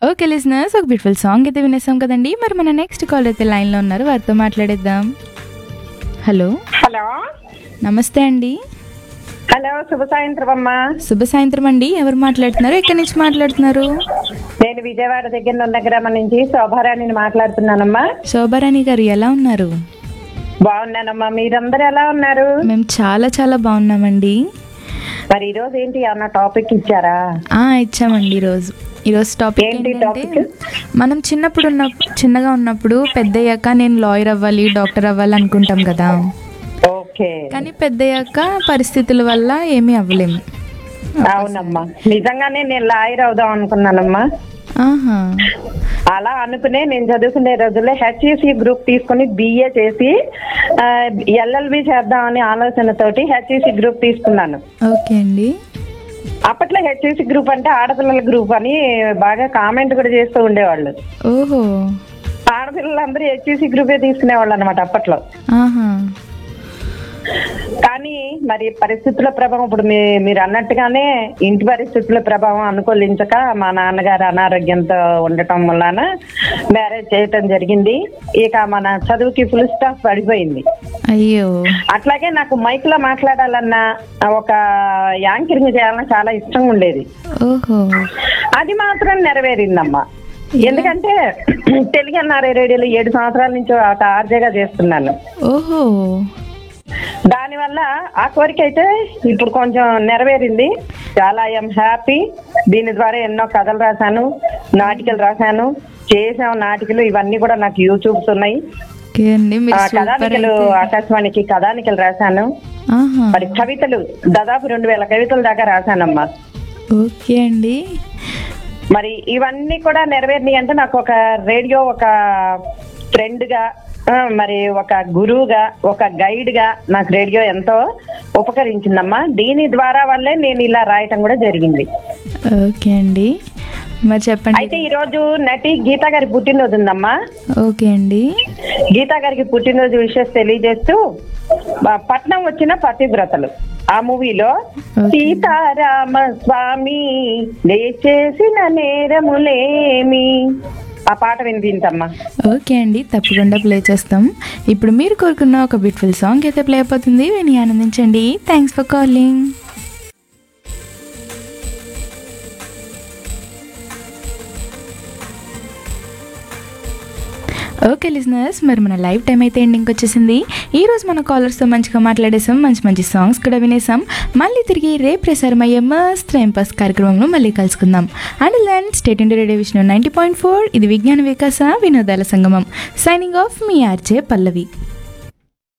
Okay listeners ఒక beautiful song అయితే వినేసాం కదండి మరి మన నెక్స్ట్ కాల్ అయితే లైన్లో ఉన్నారు వారితో మాట్లాడేద్దాం హలో హలో నమస్తే అండి హలో శుభ సాయంత్రం అమ్మా శుభ సాయంత్రం అండి ఎవరు మాట్లాడుతున్నారు ఎక్కడి నుంచి మాట్లాడుతున్నారు నేను విజయవాడ దగ్గర ఉన్న గ్రామం నుంచి శోభారాణిని మాట్లాడుతున్నానమ్మా శోభారాణి గారు ఎలా ఉన్నారు బాగున్నానమ్మా మీరందరూ ఎలా ఉన్నారు మేము చాలా చాలా బాగున్నామండి మరి ఈరోజు ఏంటి అన్న టాపిక్ ఇచ్చారా ఆ, ఇచ్చామండి ఈరోజు ఈరోజు టాపిక్ ఏంటి ఏంటంటే టాపిక్? మనం చిన్నప్పుడు ఉన్న చిన్నగా ఉన్నప్పుడు పెద్దయ్యాక నేను లాయర్ అవ్వాలి డాక్టర్ అవ్వాలి అనుకుంటాం కదా ఓకే కానీ పెద్దయ్యాక పరిస్థితుల వల్ల ఏమీ అవ్వలేము అవునమ్మా నిజంగానే నేను లాయర్ అవుదాం అనుకున్నానమ్మా ఆహా అలా అనుకునే నేను చదువుకునే రోజుల్లో హెచ్ఈసి గ్రూప్ తీసుకుని బిఏ చేసి ఎల్ఎల్బి చేద్దామని ఆలోచనతోటి హెచ్ఈసి గ్రూప్ తీసుకున్నాను ఓకే అండి అప్పట్లో హెచ్ఈసి గ్రూప్ అంటే ఆడపిల్లల గ్రూప్ అని బాగా కామెంట్ కూడా చేస్తూ ఉండేవాళ్ళు ఓహో ఆడపిల్లలందరూ హెచ్ఈసి గ్రూపే తీసుకునేవాళ్ళు అనమాట అప్పట్లో ఆహా కానీ మరి పరిస్థితుల ప్రభావం ఇప్పుడు మీ మీరు అన్నట్టుగానే ఇంటి పరిస్థితుల ప్రభావం అనుకూలించక మా నాన్నగారు అనారోగ్యంతో ఉండటం వలన మ్యారేజ్ చేయటం జరిగింది ఇక మన చదువుకి ఫుల్ స్టాప్ పడిపోయింది అయ్యో అట్లాగే నాకు మైక్ లో మాట్లాడాలన్న ఒక యాంకరింగ్ చేయాలన్న చాలా ఇష్టం ఉండేది ఓహో అది మాత్రం నెరవేరిందమ్మా ఎందుకంటే తెలుగు ఎన్ఆర్ఐ రేడియోలో ఏడు సంవత్సరాల నుంచి ఒక ఆర్జేగా చేస్తున్నాను ఓహో దానివల్ల ఆ కోరిక అయితే ఇప్పుడు కొంచెం నెరవేరింది చాలా ఐఎమ్ హ్యాపీ దీని ద్వారా ఎన్నో కథలు రాశాను నాటికలు రాశాను చేసాం నాటికలు ఇవన్నీ కూడా నాకు యూట్యూబ్స్ ఉన్నాయి ఓకే అండి ఆ మీరు సూపర్ కథానికలు అయితే ఆకాశవాణికి కథానికలు రాశాను ఆహా మరి కవితలు దాదాపు రెండు వేల కవితల దాకా రాశానమ్మా ఓకే అండి మరి ఇవన్నీ కూడా నెరవేరినాయి అంటే నాకు ఒక రేడియో ఒక ఫ్రెండ్ గా ఆ, మరి ఒక గురువుగా ఒక గైడ్ గా నాకు రేడియో ఎంతో ఉపకరించిందమ్మా దీని ద్వారా వల్లే నేను ఇలా రాయటం కూడా జరిగింది ఓకే అండి మరి చెప్పండి అయితే ఈ రోజు నటి గీతా గారి పుట్టినరోజు ఉందమ్మా ఓకే అండి గీతా గారికి పుట్టినరోజు విషయం తెలియజేస్తూ ఆ, పట్నం వచ్చిన పతివ్రతలు ఆ మూవీలో Okay. సీతారామ స్వామి చేసిన నేరములేమి ఆ పాట వినిపించమ్మా ఓకే అండి తప్పకుండా ప్లే చేస్తాం ఇప్పుడు మీరు కోరుకున్న ఒక బ్యూటిఫుల్ సాంగ్ అయితే ప్లే అయిపోతుంది విని ఆనందించండి thanks for calling okay listeners మరి మన లైవ్ టైం అయితే ఎండింగ్ వచ్చేసింది ఈ రోజు మన కాలర్స్తో మంచిగా మాట్లాడేసాం మంచి మంచి సాంగ్స్ కూడా వినేసాం మళ్ళీ తిరిగి రేపు ప్రసారం అయ్యే మస్త్ టైం పాస్ కార్యక్రమంలో మళ్ళీ కలుసుకుందాం and then state India radio Vishnu ninety point four ఇది విజ్ఞాన వికాస వినోదాల సంగమం సైనింగ్ ఆఫ్ మీ ఆర్జే పల్లవి